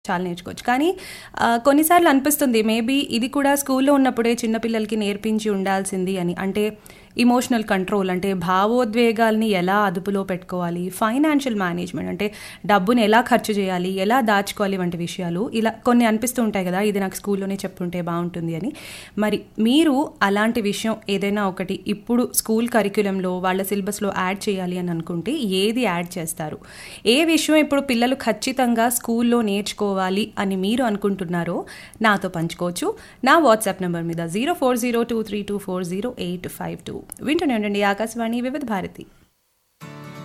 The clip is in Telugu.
చాలా నేర్చుకోవచ్చు కానీ ఆ, కొన్నిసార్లు అనిపిస్తుంది మేబీ ఇది కూడా స్కూల్లో ఉన్నప్పుడే చిన్నపిల్లలకి నేర్పించి ఉండాల్సింది అని అంటే ఇమోషనల్ కంట్రోల్ అంటే భావోద్వేగాల్ని ఎలా అదుపులో పెట్టుకోవాలి ఫైనాన్షియల్ మేనేజ్మెంట్ అంటే డబ్బుని ఎలా ఖర్చు చేయాలి ఎలా దాచుకోవాలి వంటి విషయాలు ఇలా కొన్ని అనిపిస్తూ ఉంటాయి కదా ఇది నాకు స్కూల్లోనే చెప్పుంటే బాగుంటుంది అని మరి మీరు అలాంటి విషయం ఏదైనా ఒకటి ఇప్పుడు స్కూల్ కరిక్యులంలో వాళ్ళ సిలబస్లో యాడ్ చేయాలి అని అనుకుంటే ఏది యాడ్ చేస్తారు ఏ విషయం ఇప్పుడు పిల్లలు ఖచ్చితంగా స్కూల్లో నేర్చుకోవాలి అని మీరు అనుకుంటున్నారో నాతో పంచుకోవచ్చు నా వాట్సాప్ నెంబర్ మీద zero four zero two three two four zero eight five two వింటూనే ఉండండి ఆకాశవాణి వివిధ భారతి